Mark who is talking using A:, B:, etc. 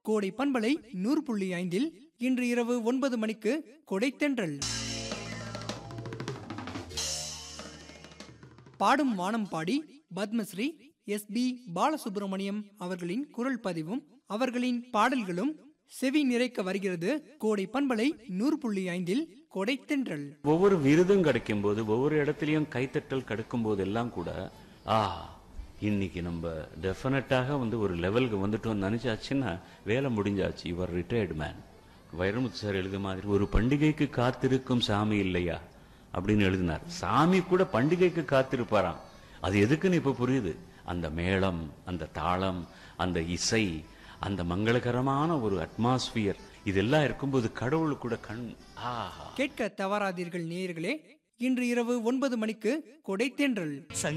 A: கோடை பண்பலை நூறு புள்ளி ஐந்தில் இன்று இரவு ஒன்பது மணிக்கு கொடைத்தென்றல் பாடும் வானம் பாடி பத்மஸ்ரீ எஸ் பி பாலசுப்ரமணியம் அவர்களின் குரல் பதிவும் அவர்களின் பாடல்களும் செவி நிறைக்க வருகிறது கோடை பண்பலை நூறு புள்ளி ஐந்தில் கொடைத்தென்றல்
B: ஒவ்வொரு விருதும் கிடைக்கும் போது ஒவ்வொரு இடத்துலயும் கைத்தட்டல் கிடைக்கும் போதெல்லாம் கூட ஆ இன்னைக்கு நம்ம டெஃபினட்டாக வந்து ஒரு லெவலுக்கு வந்துட்டோம்னு நினைச்சாச்சுன்னா வேலை முடிஞ்சாச்சு இவர் ரிட்டையர்டு மேன் வைரமுத்து சார் எழுத மாதிரி ஒரு பண்டிகைக்கு காத்திருக்கும் சாமி இல்லையா அப்படின்னு எழுதினார் சாமி கூட பண்டிகைக்கு காத்திருப்பாராம் அது எதுக்குன்னு இப்ப புரியுது அந்த மேளம் அந்த தாளம் அந்த இசை அந்த மங்களகரமான ஒரு அட்மாஸ்பியர் இதெல்லாம் இருக்கும்போது கடவுள் கூட கண் ஆஹா
A: கேட்க தவறாதீர்கள் நேயர்களே இன்று இரவு ஒன்பது மணிக்கு கொடைத்தென்றல்